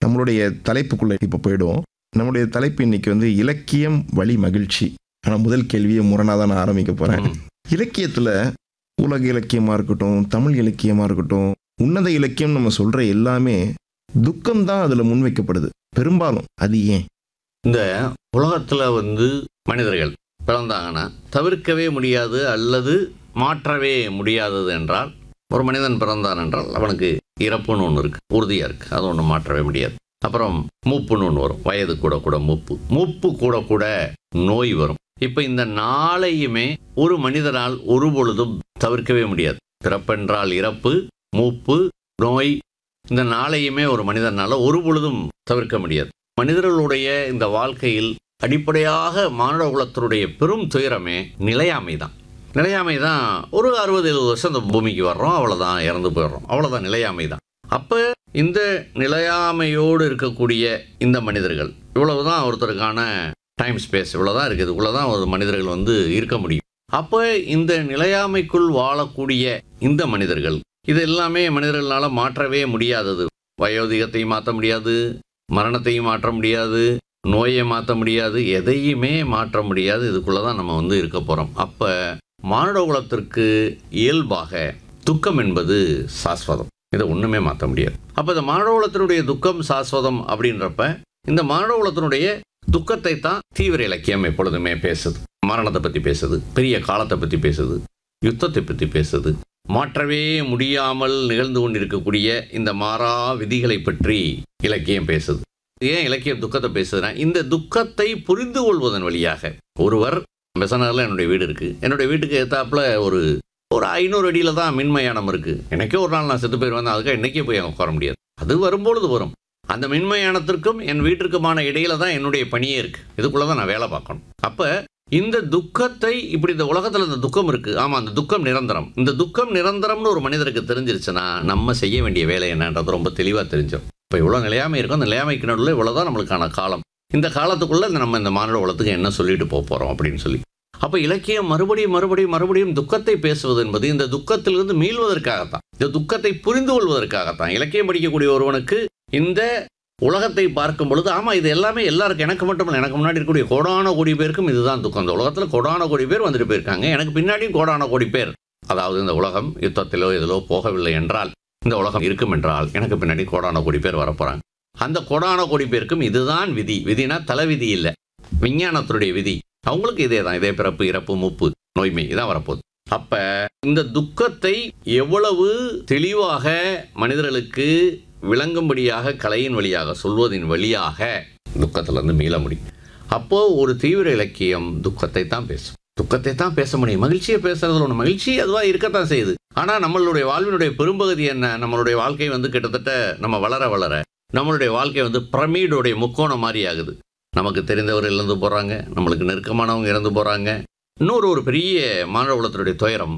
நம்மளுடைய தலைப்புக்குள்ளே இப்போ போயிடுவோம் நம்முடைய தலைப்பு இன்னைக்கு வந்து இலக்கியம் வழி மகிழ்ச்சி ஆனால் முதல் கேள்வியை முரணாக தான் நான் ஆரம்பிக்க போகிறேன் ம். இலக்கியத்தில் உலக இலக்கியமாக இருக்கட்டும் தமிழ் இலக்கியமாக இருக்கட்டும் உன்னத இலக்கியம் நம்ம சொல்கிற எல்லாமே துக்கம் தான் அதில் முன்வைக்கப்படுது பெரும்பாலும் அது ஏன் இந்த உலகத்துல வந்து மனிதர்கள் பிறந்தாங்கன்னா தவிர்க்கவே முடியாது அல்லது மாற்றவே முடியாதது என்றால் ஒரு மனிதன் பிறந்தான் என்றால் அவனுக்கு இறப்புன்னு ஒன்று இருக்கு உறுதியா இருக்கு அது ஒன்று மாற்றவே முடியாது அப்புறம் மூப்புன்னு ஒன்று வரும் வயது கூட கூட மூப்பு மூப்பு கூட கூட நோய் வரும் இப்போ இந்த நாளையுமே ஒரு மனிதனால் ஒரு பொழுதும் தவிர்க்கவே முடியாது பிறப்பென்றால் இறப்பு மூப்பு நோய் இந்த நாளையுமே ஒரு மனிதனால ஒரு பொழுதும் தவிர்க்க முடியாது மனிதர்களுடைய இந்த வாழ்க்கையில் அடிப்படையாக மானுட குலத்தினுடைய பெரும் துயரமே நிலையாமை தான் நிலையாமை தான் ஒரு அறுபது எழுபது வருஷம் இந்த பூமிக்கு வர்றோம் அவ்வளோதான் இறந்து போயிடுறோம் அவ்வளோதான் நிலையாமை தான் அப்போ இந்த நிலையாமையோடு இருக்கக்கூடிய இந்த மனிதர்கள் இவ்வளவுதான் ஒருத்தருக்கான டைம் ஸ்பேஸ் இவ்வளோதான் இருக்குது இதுக்குள்ளே தான் ஒரு மனிதர்கள் வந்து இருக்க முடியும் அப்போ இந்த நிலையாமைக்குள் வாழக்கூடிய இந்த மனிதர்கள் இது எல்லாமே மனிதர்களால் மாற்றவே முடியாதது வயோதிகத்தையும் மாற்ற முடியாது மரணத்தையும் மாற்ற முடியாது நோயை மாற்ற முடியாது எதையுமே மாற்ற முடியாது இதுக்குள்ளே தான் நம்ம வந்து இருக்க போகிறோம் அப்போ மானுட குலத்திற்கு இயல்பாக துக்கம் என்பது சாஸ்வதம் இதை ஒன்றுமே மாற்ற முடியாது அப்போ இந்த மானுட குலத்தினுடைய துக்கம் சாஸ்வதம் அப்படின்றப்ப இந்த மானுட குலத்தினுடைய துக்கத்தை தான் தீவிர இலக்கியம் எப்பொழுதுமே பேசுது மரணத்தை பற்றி பேசுது பெரிய காலத்தை பற்றி பேசுது யுத்தத்தை பற்றி பேசுது மாற்றவே முடியாமல் நிகழ்ந்து கொண்டிருக்கக்கூடிய இந்த மாறா விதிகளை பற்றி இலக்கியம் பேசுது ஏன் இலக்கியம் துக்கத்தை பேசுதுன்னா இந்த துக்கத்தை புரிந்து கொள்வதன் வழியாக ஒருவர் பெசனரில் என்னுடைய வீடு இருக்குது என்னுடைய வீட்டுக்கு ஏத்தாப்புல ஒரு ஒரு ஐநூறு அடியில் தான் மின்மயானம் இருக்குது எனக்கே ஒரு நாள் நான் செத்து போயிடுவேன் அதுக்காக இன்றைக்கே போய் அங்கே உட்கார முடியாது அது வரும்பொழுது வரும் அந்த மின்மயானத்திற்கும் என் வீட்டிற்குமான இடையில தான் என்னுடைய பணியே இருக்குது இதுக்குள்ளே தான் நான் வேலை பார்க்கணும் அப்போ இந்த துக்கத்தை இப்படி இந்த உலகத்தில் இந்த துக்கம் இருக்குது ஆமாம் அந்த துக்கம் நிரந்தரம் இந்த துக்கம் நிரந்தரம்னு ஒரு மனிதருக்கு தெரிஞ்சிருச்சுன்னா நம்ம செய்ய வேண்டிய வேலை என்னன்றது ரொம்ப தெளிவாக தெரிஞ்சிடும் இப்போ இவ்வளோ நிலையாமை இருக்கும் அந்த நிலையாமைக்கு நடுவில் இவ்வளோதான் நம்மளுக்கான காலம் இந்த காலத்துக்குள்ளே நம்ம இந்த மானுட உலகத்துக்கு என்ன சொல்லிட்டு போக போகிறோம் அப்படின்னு சொல்லி அப்போ இலக்கியம் மறுபடியும் மறுபடியும் மறுபடியும் துக்கத்தை பேசுவது என்பது இந்த துக்கத்திலிருந்து மீள்வதற்காகத்தான் இந்த துக்கத்தை புரிந்து கொள்வதற்காகத்தான் இலக்கியம் படிக்கக்கூடிய ஒருவனுக்கு இந்த உலகத்தை பார்க்கும் பொழுது ஆமாம் இது எல்லாமே எல்லாருக்கும் எனக்கு மட்டும் இல்லை எனக்கு முன்னாடி இருக்கக்கூடிய கோடான கோடி பேருக்கும் இதுதான் துக்கம் இந்த உலகத்தில் கோடான கோடி பேர் வந்துட்டு போயிருக்காங்க எனக்கு பின்னாடியும் கோடான கோடி பேர் அதாவது இந்த உலகம் யுத்தத்திலோ இதிலோ போகவில்லை என்றால் இந்த உலகம் இருக்கும் என்றால் எனக்கு பின்னாடி கோடான கோடி பேர் வரப்போறாங்க அந்த கோடான கோடி பேருக்கும் இதுதான் விதி விதினா தலைவிதி இல்லை விஞ்ஞானத்தினுடைய விதி அவங்களுக்கு இதே தான் இதே பிறப்பு இறப்பு முப்பு நோய்மை இதான் வரப்போகுது அப்ப இந்த துக்கத்தை எவ்வளவு தெளிவாக மனிதர்களுக்கு விளங்கும்படியாக கலையின் வழியாக சொல்வதின் வழியாக துக்கத்திலிருந்து மீள முடியும் அப்போ ஒரு தீவிர இலக்கியம் துக்கத்தை தான் பேசும் துக்கத்தை தான் பேச முடியும் மகிழ்ச்சியை பேசுறதுல ஒன்று மகிழ்ச்சி அதுவாக இருக்கத்தான் செய்யுது ஆனால் நம்மளுடைய வாழ்வினுடைய பெரும்பகுதி என்ன நம்மளுடைய வாழ்க்கை வந்து கிட்டத்தட்ட நம்ம வளர வளர நம்மளுடைய வாழ்க்கை வந்து பிரமீடுடைய முக்கோணம் மாதிரி ஆகுது நமக்கு தெரிந்தவர் இழந்து போகிறாங்க நம்மளுக்கு நெருக்கமானவங்க இறந்து போகிறாங்க இன்னொரு ஒரு பெரிய மானுட குலத்தினுடைய துயரம்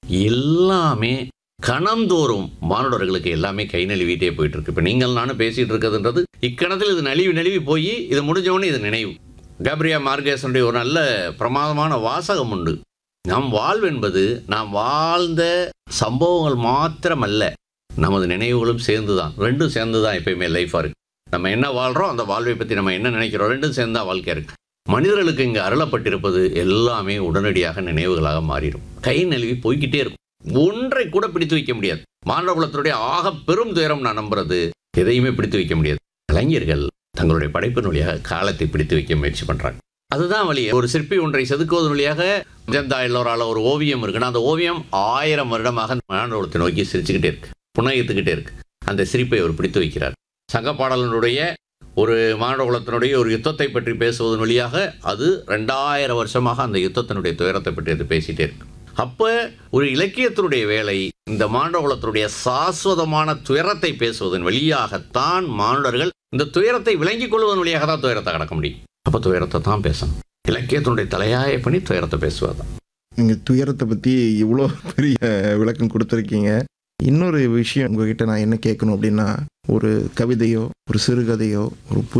எல்லாமே கணந்தோறும் மானுடர்களுக்கு எல்லாமே கை நழுவிட்டே போயிட்டு இருக்கு இப்போ நீங்கள் நானும் பேசிட்டு இருக்கிறதுன்றது இக்கணத்தில் இது நழுவி நழுவி போய் இது முடிஞ்சவொடனே இது நினைவு கேப்ரியா மார்கேசனுடைய ஒரு நல்ல பிரமாதமான வாசகம் உண்டு நம் வாழ்வு என்பது நாம் வாழ்ந்த சம்பவங்கள் மாத்திரமல்ல நமது நினைவுகளும் சேர்ந்து தான் ரெண்டும் சேர்ந்து தான் எப்பயுமே லைஃபாக இருக்கு நம்ம என்ன வாழ்கிறோம் அந்த வாழ்வை பற்றி நம்ம என்ன நினைக்கிறோம் ரெண்டும் சேர்ந்து தான் வாழ்க்கை இருக்கு மனிதர்களுக்கு இங்கே அருளப்பட்டிருப்பது எல்லாமே உடனடியாக நினைவுகளாக மாறிடும் கை நழுவி போய்கிட்டே இருக்கும் ஒன்றை கூட பிடித்து வைக்க முடியாது மாணவ குலத்தினுடைய ஆக பெரும் துயரம் நான் நம்புறது எதையுமே பிடித்து வைக்க முடியாது கலைஞர்கள் தங்களுடைய படைப்பின் வழியாக காலத்தை பிடித்து வைக்க முயற்சி பண்றாங்க அதுதான் வழி ஒரு சிற்பி ஒன்றை செதுக்குவதன் வழியாக ஜந்தா எல்லோரால ஒரு ஓவியம் இருக்குன்னா அந்த ஓவியம் ஆயிரம் வருடமாக மாணவத்தை நோக்கி சிரிச்சுக்கிட்டே இருக்கு புன்னகித்துக்கிட்டே இருக்கு அந்த சிரிப்பை அவர் பிடித்து வைக்கிறார் சங்க பாடலனுடைய ஒரு மானுட குலத்தினுடைய ஒரு யுத்தத்தை பற்றி பேசுவதன் வழியாக அது ரெண்டாயிரம் வருஷமாக அந்த யுத்தத்தினுடைய துயரத்தை பற்றி அது பேசிட்டே இருக்கு அப்போ ஒரு இலக்கியத்தினுடைய வேலை இந்த மானுட குலத்தினுடைய சாஸ்வதமான துயரத்தை பேசுவதன் வழியாகத்தான் மானுடர்கள் இந்த துயரத்தை விளங்கிக் கொள்வதன் வழியாக தான் துயரத்தை கடக்க முடியும் அப்போ துயரத்தை தான் பேசணும் இலக்கியத்தினுடைய தலையாய பண்ணி துயரத்தை பேசுவதுதான் நீங்கள் துயரத்தை பற்றி இவ்வளோ பெரிய விளக்கம் கொடுத்துருக்கீங்க இன்னொரு விஷயம் உங்ககிட்ட நான் என்ன கேட்கணும் அப்படின்னா ஒரு கவிதையோ ஒரு சிறுகதையோ ஒரு